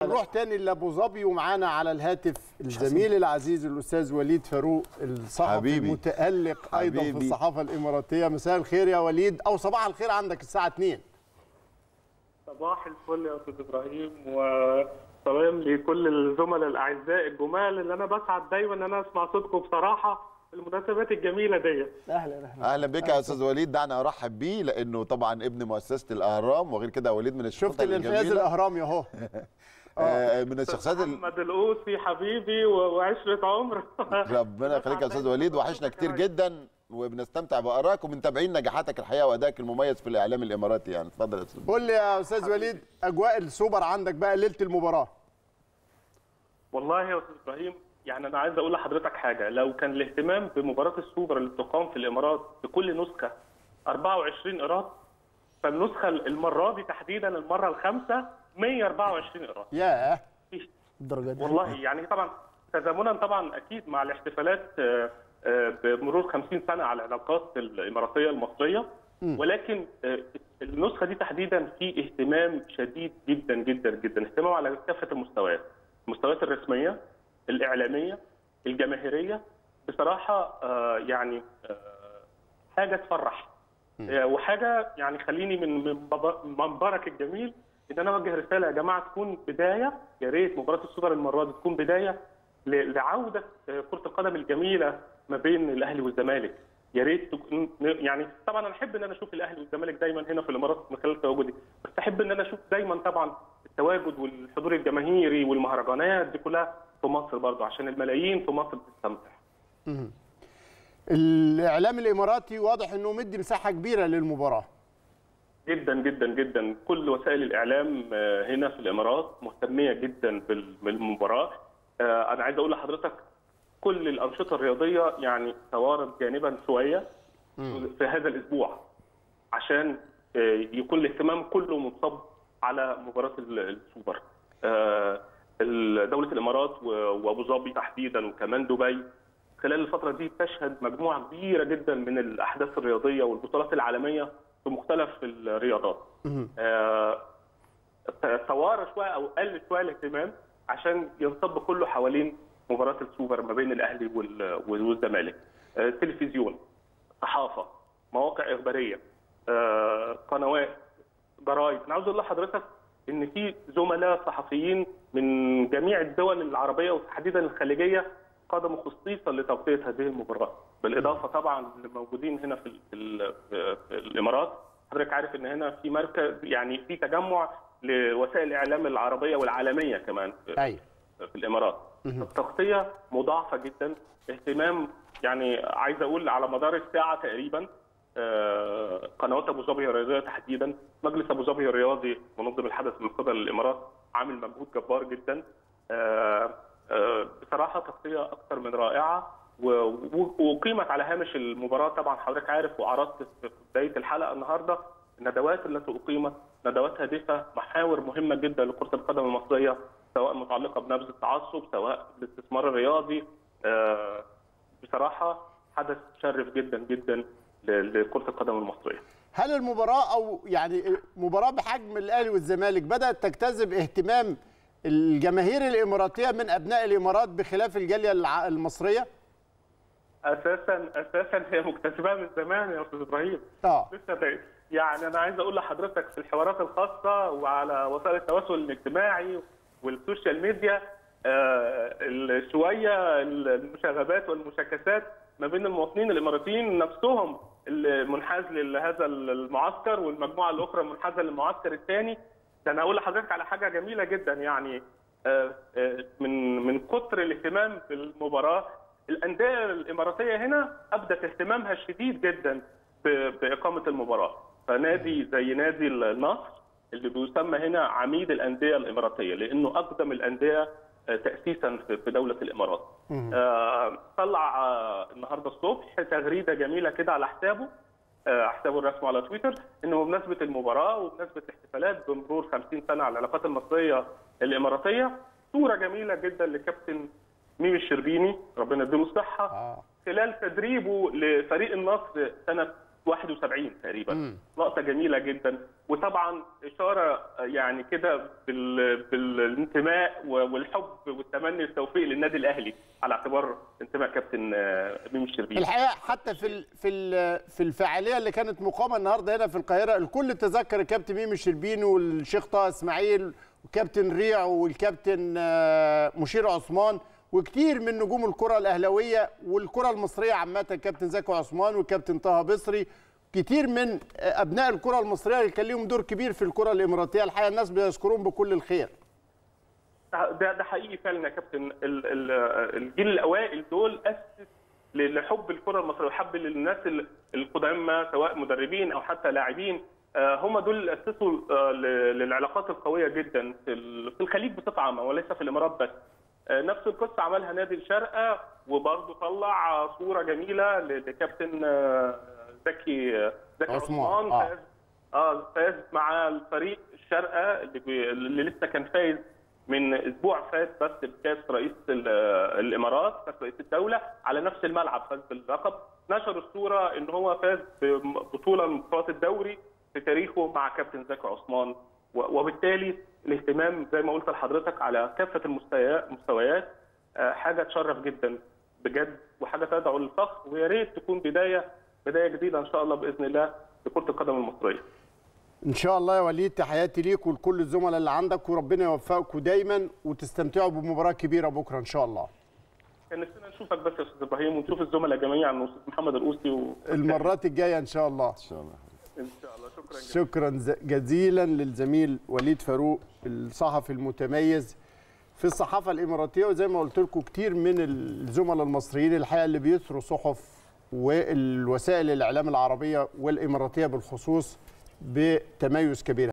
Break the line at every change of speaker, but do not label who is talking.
نروح تاني لابو ظبي ومعانا على الهاتف الزميل العزيز الاستاذ وليد فاروق الصحفي
حبيبي.
المتالق ايضا في
حبيبي.
الصحافه الاماراتيه مساء الخير يا وليد او صباح الخير عندك الساعه 2
صباح الفل يا استاذ ابراهيم وسلام لكل الزملاء الاعزاء الجمال اللي انا بسعد دايما ان انا اسمع صوتكم بصراحه في المناسبات الجميله ديت
اهلا اهلا
اهلا بك يا استاذ وليد دعنا ارحب بيه لانه طبعا ابن مؤسسه الاهرام وغير كده وليد من الشخصيات
شفت الانفاذ الاهرامي اهو
آه من الشخصيات ال-
محمد القوسي حبيبي و- وعشره عمر
ربنا يخليك يا استاذ وليد وحشنا كتير جدا وبنستمتع بارائك ومتابعين نجاحاتك الحقيقه وادائك المميز في الاعلام الاماراتي يعني اتفضل يا استاذ
قول لي يا استاذ وليد اجواء السوبر عندك بقى ليله المباراه
والله يا استاذ ابراهيم يعني انا عايز اقول لحضرتك حاجه لو كان الاهتمام بمباراه السوبر اللي بتقام في الامارات بكل نسخه 24 ايراد فالنسخه المره دي تحديدا المره الخامسه 124 ايراد
ياه
الدرجه دي
والله يعني طبعا تزامنا طبعا اكيد مع الاحتفالات آه، آه، بمرور 50 سنه على العلاقات الاماراتيه المصريه ولكن آه، النسخه دي تحديدا في اهتمام شديد جدا جدا جدا اهتمام على كافه المستويات المستويات الرسميه الاعلاميه الجماهيريه بصراحه آه، يعني آه، حاجه تفرح آه، وحاجه يعني خليني من من بابا- منبرك الجميل ان انا اوجه رساله يا جماعه تكون بدايه يا ريت مباراه السوبر المره دي تكون بدايه ل- لعوده آه، كره القدم الجميله ما بين الاهلي والزمالك يا ريت تكون يعني طبعا انا احب ان انا اشوف الاهلي والزمالك دايما هنا في الامارات من خلال تواجدي بس احب ان انا اشوف دايما طبعا التواجد والحضور الجماهيري والمهرجانات دي كلها في مصر برضه عشان الملايين في مصر تستمتع
الاعلام الاماراتي واضح انه مدي مساحه كبيره للمباراه
جدا جدا جدا كل وسائل الاعلام آه، هنا في الامارات مهتميه جدا بال- بالمباراه آه، انا عايز اقول لحضرتك كل الانشطه الرياضيه يعني توارت جانبا شويه في هذا الاسبوع عشان آه، يكون الاهتمام كله منصب على مباراه ال- السوبر آه، ال- دوله الامارات و- وابو ظبي تحديدا وكمان دبي خلال الفتره دي تشهد مجموعه كبيره جدا من الاحداث الرياضيه والبطولات العالميه في مختلف الرياضات آه، توارى شويه او قل شويه الاهتمام عشان ينصب كله حوالين مباراه السوبر ما بين الاهلي وال- والزمالك آه، تلفزيون صحافه مواقع اخباريه آه، قنوات جرايد انا عاوز اقول لحضرتك ان في زملاء صحفيين من جميع الدول العربيه وتحديدا الخليجيه قدموا خصيصا لتغطيه هذه المباراه بالاضافه طبعا للموجودين هنا في, ال- في, ال- في الامارات حضرتك عارف ان هنا في مركز يعني في تجمع لوسائل الاعلام العربيه والعالميه كمان في,
ايوه
في الامارات التغطيه مضاعفه جدا اهتمام يعني عايز اقول على مدار الساعه تقريبا آه، قنوات ابو ظبي الرياضيه تحديدا مجلس ابو ظبي الرياضي منظم الحدث من قبل الامارات عامل مجهود جبار جدا آه، آه، بصراحه تغطيه اكثر من رائعه و- و- وقيمت على هامش المباراه طبعا حضرتك عارف وعرضت في بدايه الحلقه النهارده الندوات التي اقيمت ندوات هادفه محاور مهمه جدا لكره القدم المصريه سواء متعلقه بنبذ التعصب سواء بالاستثمار الرياضي آه، بصراحه حدث مشرف جدا جدا ل- لكره القدم المصريه
هل المباراه او يعني مباراه بحجم الاهلي والزمالك بدات تجتذب اهتمام الجماهير الاماراتيه من ابناء الامارات بخلاف الجاليه الع- المصريه؟
اساسا اساسا هي مكتسبه من زمان يا استاذ ابراهيم
اه
لسه ده- يعني انا عايز اقول لحضرتك في الحوارات الخاصه وعلى وسائل التواصل الاجتماعي والسوشيال ميديا آه، ال- شويه المشاغبات والمشاكسات ما بين المواطنين الاماراتيين نفسهم المنحاز لهذا المعسكر والمجموعه الاخرى منحازه للمعسكر الثاني ده انا اقول لحضرتك على حاجه جميله جدا يعني آه، آه، من من كتر الاهتمام بالمباراه الانديه الاماراتيه هنا ابدت اهتمامها الشديد جدا ب- باقامه المباراه فنادي زي نادي النصر اللي بيسمى هنا عميد الانديه الاماراتيه لانه اقدم الانديه آه، تاسيسا في في دوله الامارات آه، طلع آه، النهارده الصبح تغريده جميله كده على حسابه آه، حسابه الرسمي على تويتر انه بمناسبه المباراه وبمناسبه الاحتفالات بمرور 50 سنه على العلاقات المصريه الاماراتيه صوره جميله جدا لكابتن ميمي الشربيني ربنا يديله الصحه
اه
خلال تدريبه لفريق النصر سنه 71 تقريبا
مم.
لقطه جميله جدا وطبعا اشاره يعني كده بال- بالانتماء والحب والتمني التوفيق للنادي الاهلي على اعتبار انتماء كابتن آه، ميمي الشربيني
الحقيقه حتى في ال- في ال- في الفعاليه اللي كانت مقامه النهارده هنا في القاهره الكل تذكر الكابتن ميمي الشربيني والشيخ طه اسماعيل وكابتن ريع والكابتن آه، مشير عثمان وكتير من نجوم الكره الاهلاويه والكره المصريه عامه الكابتن زكي عثمان والكابتن طه بصري كتير من آه، ابناء الكره المصريه اللي كان ليهم دور كبير في الكره الاماراتيه الحقيقه الناس بيذكرون بكل الخير
ده ده حقيقي فعلا يا كابتن ال- ال- الجيل الاوائل دول اسس لحب الكره المصريه وحب للناس ال- القدامى سواء مدربين او حتى لاعبين آه، هم دول اللي اسسوا آه، ل- للعلاقات القويه جدا في ال- في الخليج بصفه عامه وليس في الامارات بس آه، نفس القصه عملها نادي الشارقه وبرضه طلع آه، صوره جميله ل- لكابتن آه، زكي آه، زكي
عثمان،
عثمان
آه.
فاز اه فاز مع الفريق الشارقه اللي, بي... اللي لسه كان فايز من اسبوع فات بس بكاس رئيس ال- الامارات كاس رئيس الدوله على نفس الملعب فاز باللقب نشر الصوره ان هو فاز ببطوله من بطولات الدوري في تاريخه مع كابتن زكي عثمان و- وبالتالي الاهتمام زي ما قلت لحضرتك على كافه المستويات المستويات آه، حاجه تشرف جدا بجد وحاجه تدعو للفخر ويا ريت تكون بدايه بدايه جديده ان شاء الله باذن الله لكره القدم المصريه
ان شاء الله يا وليد تحياتي ليك ولكل الزملاء اللي عندك وربنا يوفقكم دايما وتستمتعوا بمباراه كبيره بكره ان شاء الله
كان نفسنا نشوفك بس يا استاذ ابراهيم ونشوف الزملاء جميعا واستاذ محمد القوسي و...
المرات الجايه ان شاء الله
ان شاء الله
ان شاء الله شكرا جدا
شكرا ز- جزيلا للزميل وليد فاروق الصحفي المتميز في الصحافه الاماراتيه وزي ما قلت لكم كتير من الزملاء المصريين الحقيقه اللي بيثروا صحف والوسائل الاعلام العربيه والاماراتيه بالخصوص بتميز كبير